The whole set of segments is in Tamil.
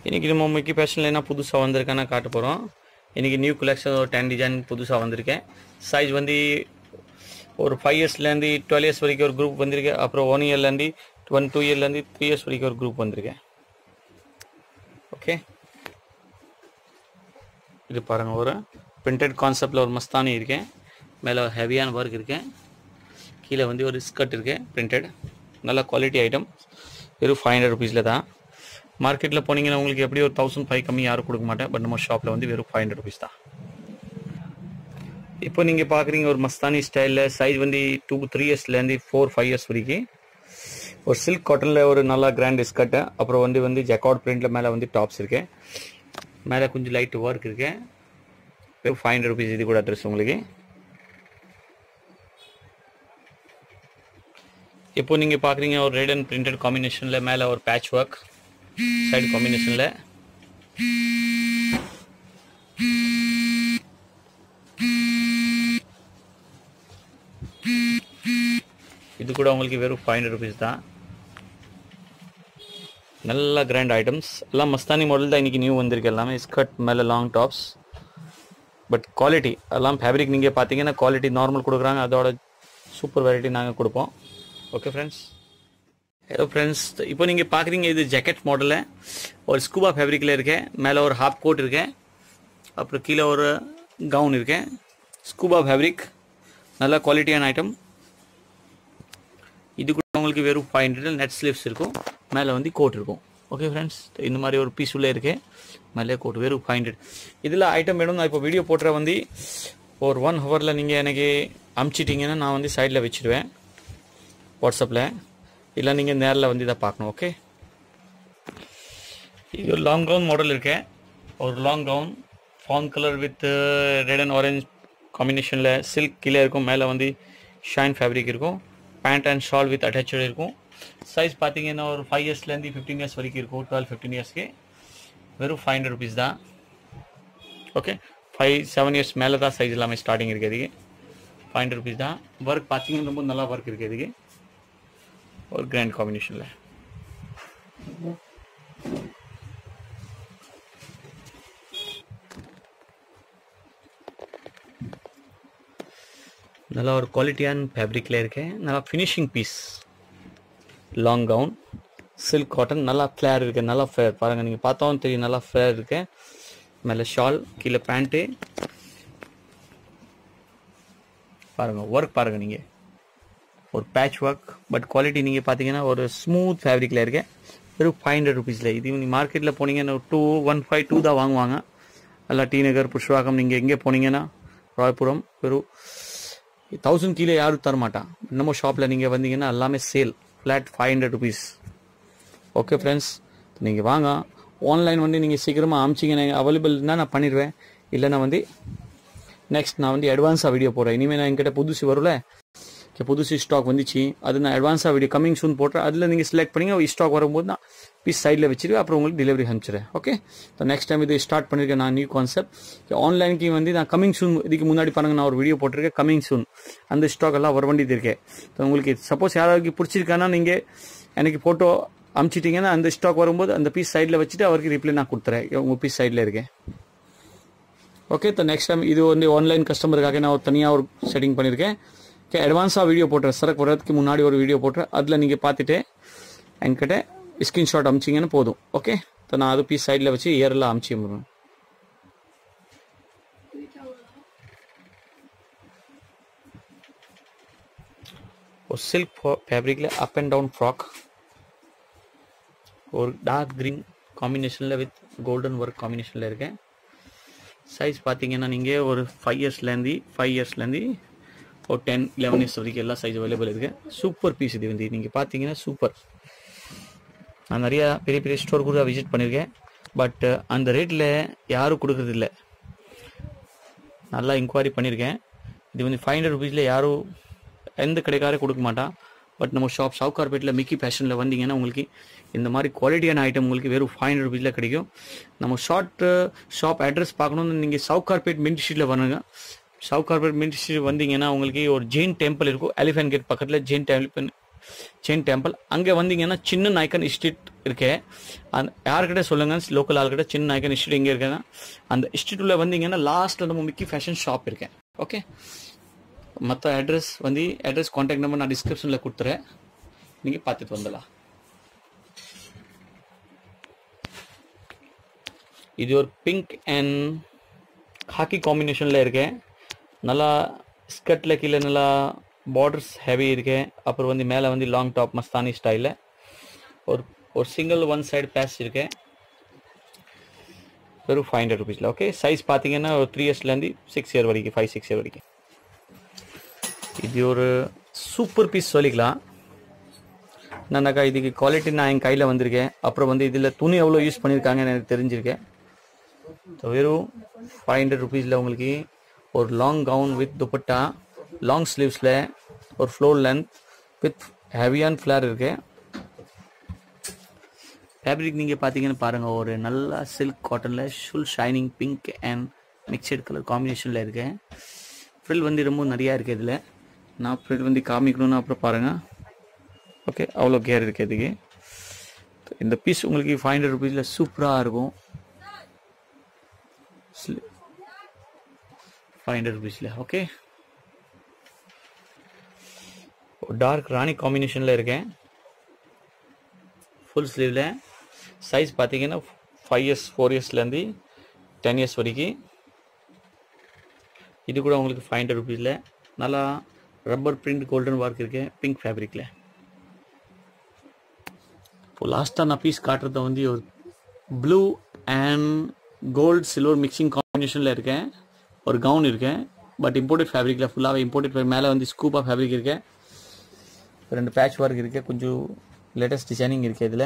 இன்றைக்கி நம்ம மிக்கி ஃபேஷனில் என்ன புதுசாக வந்திருக்கான்னு காட்ட போகிறோம் இன்றைக்கி நியூ கலெக்ஷன் ஒரு டென் டிசைன் புதுசாக வந்திருக்கேன் சைஸ் வந்து ஒரு ஃபைவ் இயர்ஸ்லேருந்து டுவெல் இயர்ஸ் வரைக்கும் ஒரு குரூப் வந்திருக்கு அப்புறம் ஒன் இயர்லேருந்து ஒன் டூ இயர்லேருந்து த்ரீ இயர்ஸ் வரைக்கும் ஒரு குரூப் வந்திருக்கேன் ஓகே இது பாருங்கள் ஒரு பிரிண்டட் கான்செப்டில் ஒரு மஸ்தானி இருக்கேன் மேலே ஹெவியான ஒர்க் இருக்கேன் கீழே வந்து ஒரு ஸ்கர்ட் இருக்கு பிரிண்டட் நல்ல குவாலிட்டி ஐட்டம் வெறும் ஃபைவ் ஹண்ட்ரட் ருபீஸில் தான் மார்க்கெட்டில் போனீங்கன்னா உங்களுக்கு எப்படி ஒரு தௌசண்ட் ஃபைவ் கம்மி யாரும் கொடுக்க மாட்டேன் பட் நம்ம ஷாப்பில் வந்து வெறும் ஃபைவ் ஹண்ட்ரட் ருபீஸ் தான் இப்போ நீங்கள் பார்க்குறீங்க ஒரு மஸ்தானி ஸ்டைலில் சைஸ் வந்து டூ த்ரீ இயர்ஸ்லேருந்து ஃபோர் ஃபைவ் இயர்ஸ் வரைக்கும் ஒரு சில்க் காட்டனில் ஒரு நல்லா கிராண்ட் ஸ்கர்ட்டு அப்புறம் வந்து வந்து ஜக்காட் பிரிண்டில் மேலே வந்து டாப்ஸ் இருக்கேன் மேலே கொஞ்சம் லைட் ஒர்க் இருக்கேன் வெறும் ஃபைவ் ஹண்ட்ரட் ருபீஸ் இது கூட ட்ரெஸ் உங்களுக்கு இப்போ நீங்கள் பார்க்குறீங்க ஒரு ரெட் அண்ட் பிரிண்டட் காம்பினேஷனில் மேலே ஒரு பேட்ச் ஒர்க் சைடு காம்பினேஷனில் இது கூட உங்களுக்கு வெறும் ஃபைவ் ஹண்ட்ரட் ருபீஸ் தான் நல்ல கிராண்ட் ஐட்டம்ஸ் எல்லாம் மஸ்தானி மாடல் தான் இன்றைக்கி நியூ வந்திருக்கு எல்லாமே ஸ்கர்ட் மேலே லாங் டாப்ஸ் பட் குவாலிட்டி எல்லாம் ஃபேப்ரிக் நீங்கள் பார்த்தீங்கன்னா குவாலிட்டி நார்மல் கொடுக்குறாங்க அதோட சூப்பர் வெரைட்டி நாங்கள் கொடுப்போம் ஓகே ஃப்ரெண்ட்ஸ் ஹலோ ஃப்ரெண்ட்ஸ் இப்போ நீங்கள் பார்க்குறீங்க இது ஜாக்கெட் மாடலில் ஒரு ஸ்கூபா ஃபேப்ரிக்கில் இருக்கேன் மேலே ஒரு ஹாஃப் கோட் இருக்கேன் அப்புறம் கீழே ஒரு கவுன் இருக்கேன் ஸ்கூபா ஃபேப்ரிக் நல்ல குவாலிட்டியான ஐட்டம் இது கூட உங்களுக்கு வெறும் ஃபைவ் ஹண்ட்ரட் நெட் ஸ்லீவ்ஸ் இருக்கும் மேலே வந்து கோட் இருக்கும் ஓகே ஃப்ரெண்ட்ஸ் இந்த மாதிரி ஒரு பீஸ் உள்ளே இருக்கேன் மேலே கோட் வெறும் ஃபைவ் ஹண்ட்ரட் இதில் ஐட்டம் வேணும் நான் இப்போ வீடியோ போட்டுற வந்து ஒரு ஒன் ஹவரில் நீங்கள் எனக்கு அமுச்சிட்டிங்கன்னா நான் வந்து சைடில் வச்சுடுவேன் வாட்ஸ்அப்பில் இல்லை நீங்கள் நேரில் வந்து இதை பார்க்கணும் ஓகே இது ஒரு லாங் கவுன் மாடல் இருக்கேன் ஒரு long gown form colour with red and orange காம்பினேஷனில் சில்க் கீழே இருக்கும் மேலே வந்து ஷைன் ஃபேப்ரிக் இருக்கும் pant and shawl with attach இருக்கும் சைஸ் பார்த்தீங்கன்னா ஒரு ஃபைவ் இயர்ஸ்லேருந்து ஃபிஃப்டீன் இயர்ஸ் வரைக்கும் இருக்கும் டுவெல் ஃபிஃப்டீன் இயர்ஸ்க்கு வெறும் ஃபைவ் ஹண்ட்ரட் ருபீஸ் தான் ஓகே ஃபைவ் செவன் இயர்ஸ் மேலே தான் சைஸ் எல்லாமே ஸ்டார்டிங் இருக்குது இதுக்கு ஃபைவ் ஹண்ட்ரட் ருபீஸ் தான் ஒர்க் பார்த்தீங்கன்னா ரொம்ப நல்லா ஒர்க் இருக்குது இதுக்கு ஒரு கிராண்ட் காம்பினேஷனில் நல்லா ஒரு குவாலிட்டியான ஃபேப்ரிக்கில் இருக்கேன் நல்லா finishing piece long gown silk cotton நல்லா ஃப்ளேர் இருக்குது நல்லா ஃபேர் பாருங்கள் நீங்கள் பார்த்தாவும் தெரியும் நல்லா ஃபேர் இருக்கு மேலே ஷால் கீழே பேண்ட்டு பாருங்கள் ஒர்க் பாருங்கள் நீங்கள் ஒரு பேட்ச் ஒர்க் பட் குவாலிட்டி நீங்கள் பார்த்தீங்கன்னா ஒரு ஸ்மூத் ஃபேப்ரிக்கில் இருக்கேன் வெறும் ஃபைவ் ஹண்ட்ரட் ருபீஸில் இது நீங்கள் மார்க்கெட்டில் போனீங்கன்னா டூ ஒன் ஃபைவ் டூ தான் வாங்குவாங்க நல்லா டி நகர் புஷ்வாகம் நீங்கள் எங்கே போனீங்கன்னா ராயபுரம் வெறும் தௌசண்ட் கீழே யாரும் தர மாட்டான் நம்ம ஷாப்பில் நீங்கள் வந்தீங்கன்னா எல்லாமே sale flat five hundred rupees okay friends நீங்கள் வாங்க ஆன்லைன் வந்து நீங்கள் சீக்கிரமாக அமிச்சிங்கன்னா அவைலபிள் இருந்தால் நான் பண்ணிடுவேன் இல்லைன்னா வந்து நெக்ஸ்ட் நான் வந்து அட்வான்ஸாக வீடியோ போடுறேன் இனிமேல் நான் என்கிட்ட புதுசு வரும்ல புதுசு ஸ்டாக் வந்துச்சு அது நான் அட்வான்ஸாக வீடியோ கமிங் சூன் போட்டுறேன் அதில் நீங்கள் செலக்ட் பண்ணிங்க ஸ்டாக் வரும்போது நான் பீஸ் சைடில் வச்சுருவேன் அப்புறம் உங்களுக்கு டெலிவரி அனுப்பிச்சிடுறேன் ஓகே ஸோ நெக்ஸ்ட் டைம் இது ஸ்டார்ட் பண்ணியிருக்கேன் நான் நியூ கான்செப்ட் ஆன்லைனுக்கு வந்து நான் கமிங் சூன் இதுக்கு முன்னாடி பாருங்க நான் ஒரு வீடியோ போட்டிருக்கேன் கமிங் சூன் அந்த ஸ்டாக் எல்லாம் வர வேண்டியது இருக்கேன் ஸோ உங்களுக்கு சப்போஸ் யாராவது பிடிச்சிருக்கானா நீங்கள் எனக்கு ஃபோட்டோ அமுச்சிட்டிங்கன்னா அந்த ஸ்டாக் வரும்போது அந்த பீஸ் சைடில் வச்சுட்டு அவருக்கு ரிப்ளை நான் கொடுத்துறேன் உங்கள் பீஸ் சைடில் இருக்கேன் ஓகே ஸோ நெக்ஸ்ட் டைம் இது வந்து ஆன்லைன் கஸ்டமருக்காக நான் ஒரு தனியாக ஒரு செட்டிங் பண்ணியிருக்கேன் ஓகே அட்வான்ஸாக வீடியோ போட்டுறேன் சரக்கு வர்றதுக்கு முன்னாடி ஒரு வீடியோ போட்டுறேன் அதில் நீங்கள் பார்த்துட்டு என்கிட்ட ஸ்க்ரீன்ஷாட் அமிச்சிங்கன்னு போதும் ஓகே ஸோ நான் அது பீஸ் சைடில் வச்சு இயரில் அமுச்சி விடுவேன் ஒரு சில்க் ஃபேப்ரிக்கில் அப் அண்ட் டவுன் ஃப்ராக் ஒரு டார்க் க்ரீன் காம்பினேஷனில் வித் கோல்டன் ஒர்க் காம்பினேஷனில் இருக்கேன் சைஸ் பார்த்தீங்கன்னா நீங்கள் ஒரு ஃபைவ் இயர்ஸ்லேருந்து ஃபைவ் இயர்ஸ்லேருந்து ஒரு டென் லெவன் இயர்ஸ் வரைக்கும் எல்லா சைஸ் அவைலபிள் இருக்குது சூப்பர் பீஸ் இது வந்து நீங்கள் பார்த்தீங்கன்னா சூப்பர் நான் நிறையா பெரிய பெரிய ஸ்டோர் கூட விசிட் பண்ணியிருக்கேன் பட் அந்த ரேட்டில் யாரும் கொடுக்குறதில்ல நல்லா இன்கொயரி பண்ணியிருக்கேன் இது வந்து ஃபைவ் ஹண்ட்ரட் ருபீஸில் யாரும் எந்த கடைக்காரே கொடுக்க மாட்டான் பட் நம்ம ஷாப் சவுகார்பேட்டில் மிக்கி ஃபேஷனில் வந்தீங்கன்னா உங்களுக்கு இந்த மாதிரி குவாலிட்டியான ஐட்டம் உங்களுக்கு வெறும் ஃபைவ் ஹண்ட்ரட் ருபீஸில் கிடைக்கும் நம்ம ஷார்ட் ஷாப் அட்ரஸ் பார்க்கணுன்னு நீங்கள் சவுகார்பேட் மின்ட் ஸ்ட்ரீட்டில் பண்ணுங்க சவுகார்பேட் மின்ட் ஸ்ட்ரீட் வந்தீங்கன்னா உங்களுக்கு ஒரு ஜெயின் டெம்பிள் இருக்கும் எலிஃபென்ட் கேட் பக்கத்தில் ஜெயின் டெம்பிள் செயின் டெம்பிள் அங்கே வந்தீங்கன்னா சின்ன நாய்க்கன் இன்ஸ்டியூட் இருக்கு அந்த யார்கிட்ட சொல்லுங்க லோக்கல் ஆள்கிட்ட சின்ன நாய்க்கன் இன்ஸ்டியூட் எங்கே இருக்குன்னா அந்த இன்ஸ்டியூட்டில் வந்தீங்கன்னா லாஸ்ட்டில் நம்ம மிக்கி ஃபேஷன் ஷாப் இருக்கேன் ஓகே மற்ற அட்ரஸ் வந்து அட்ரஸ் காண்டாக்ட் நம்பர் நான் டிஸ்கிரிப்ஷனில் கொடுத்துறேன் நீங்கள் பார்த்துட்டு வந்துடலாம் இது ஒரு பிங்க் அண்ட் ஹாக்கி காம்பினேஷனில் இருக்கேன் நல்லா ஸ்கர்ட்டில் கீழே நல்லா பார்டர்ஸ் ஹெவி இருக்கு அப்புறம் வந்து மேலே வந்து லாங் டாப் மஸ்தானி ஸ்டைலில் ஒரு ஒரு சிங்கிள் ஒன் சைடு பேட்ச் இருக்கு வெறும் ஃபைவ் ஹண்ட்ரட் ருபீஸில் ஓகே சைஸ் பார்த்தீங்கன்னா ஒரு த்ரீ இயர்ஸ்லேருந்து சிக்ஸ் இயர் வரைக்கும் ஃபைவ் சிக்ஸ் இயர் வரைக்கும் இது ஒரு சூப்பர் பீஸ் சொல்லிக்கலாம் என்னன்னாக்கா இதுக்கு குவாலிட்டி நான் என் கையில் வந்திருக்கேன் அப்புறம் வந்து இதில் துணி எவ்வளோ யூஸ் பண்ணியிருக்காங்கன்னு எனக்கு தெரிஞ்சிருக்கேன் So, வெறும் ஃபைவ் ஹண்ட்ரட் ருபீஸில் உங்களுக்கு ஒரு long gown with dupatta long ஸ்லீவ்ஸில் ஒரு ஃப்ளோர் லென்த் வித் ஹெவியான் ஃப்ளேர் இருக்கு ஃபேப்ரிக் நீங்கள் பார்த்தீங்கன்னு பாருங்கள் ஒரு நல்ல சில்க் காட்டனில் full shining pink and mixed colour காம்பினேஷனில் இருக்கு ஃப்ரில் வந்து ரொம்ப நிறையா இருக்குது இதில் நான் ஃப்ரில் வந்து காமிக்கணும்னு அப்புறம் பாருங்கள் ஓகே அவ்வளோ கேர் இருக்குது இதுக்கு இந்த பீஸ் உங்களுக்கு ஃபைவ் ஹண்ட்ரட் ருபீஸில் சூப்பராக இருக்கும் ஃபைவ் ஹண்ட்ரட் ருபீஸில் ஓகே டார்க் ராணி காம்பினேஷனில் இருக்கேன் ஃபுல் ஸ்லீவில் சைஸ் பார்த்தீங்கன்னா ஃபைவ் இயர்ஸ் ஃபோர் இயர்ஸ்லேருந்து டென் இயர்ஸ் வரைக்கும் இது கூட உங்களுக்கு ஃபைவ் ஹண்ட்ரட் ருபீஸில் நல்லா ரப்பர் பிரிண்ட் கோல்டன் ஒர்க் இருக்கு பிங்க் ஃபேப்ரிக்கில் இப்போ லாஸ்ட்டாக நான் பீஸ் காட்டுறத வந்து ஒரு blue and gold silver mixing காம்பினேஷனில் இருக்கேன் ஒரு கவுன் இருக்கேன் பட் இம்போர்ட்டட் ஃபேப்ரிக்கில் ஃபுல்லாகவே இம்போர்ட்டட் மேலே வந்து ஸ்கூப்பா ஃபேப்ரிக் இருக்கேன் ரெண்டு பேட்ச் ஒர்க் இருக்கு கொஞ்சம் லேட்டஸ்ட் டிசைனிங் இருக்கு இதில்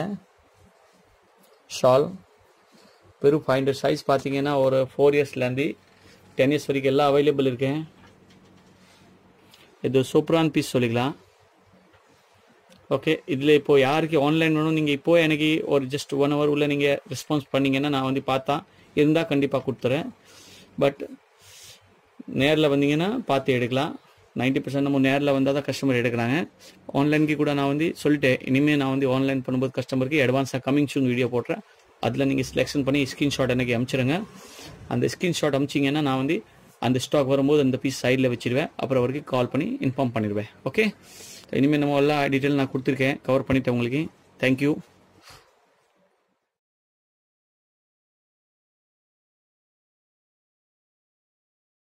ஷால் வெறும் ஃபைவ் ஹண்ட்ரட் சைஸ் பார்த்தீங்கன்னா ஒரு ஃபோர் இயர்ஸ்லேருந்து டென் இயர்ஸ் வரைக்கும் எல்லாம் அவைலபிள் இருக்கேன் இது சூப்பரான பீஸ் சொல்லிக்கலாம் ஓகே இதில் இப்போ யாருக்கு ஆன்லைன் வேணும் நீங்கள் இப்போ எனக்கு ஒரு ஜஸ்ட் ஒன் ஹவர் உள்ள நீங்கள் ரெஸ்பான்ஸ் பண்ணீங்கன்னா நான் வந்து பார்த்தா இருந்தால் கண்டிப்பாக கொடுத்துறேன் பட் நேரில் வந்தீங்கன்னா பார்த்து எடுக்கலாம் நைன்ட்டி பர்சன்ட் நம்ம நேரில் வந்தால் தான் கஸ்டமர் எடுக்கிறாங்க ஆன்லைனுக்கு கூட நான் வந்து சொல்லிட்டேன் இனிமேல் நான் வந்து ஆன்லைன் பண்ணும்போது கஸ்டமருக்கு அட்வான்ஸாக கமிங் சூன் வீடியோ போட்டுறேன் அதில் நீங்கள் செலெக்ஷன் பண்ணி ஸ்க்ரீன்ஷாட் எனக்கு அனுப்பிச்சிருங்க அந்த ஸ்க்ரீன்ஷாட் அனுப்பிச்சிங்கன்னா நான் வந்து அந்த ஸ்டாக் வரும்போது அந்த பீஸ் சைடில் வச்சிருவேன் அப்புறம் வரைக்கும் கால் பண்ணி இன்ஃபார்ம் பண்ணிடுவேன் ஓகே இனிமேல் நம்ம எல்லா டீட்டெயில் நான் கொடுத்துருக்கேன் கவர் பண்ணிட்டேன் உங்களுக்கு தேங்க்யூ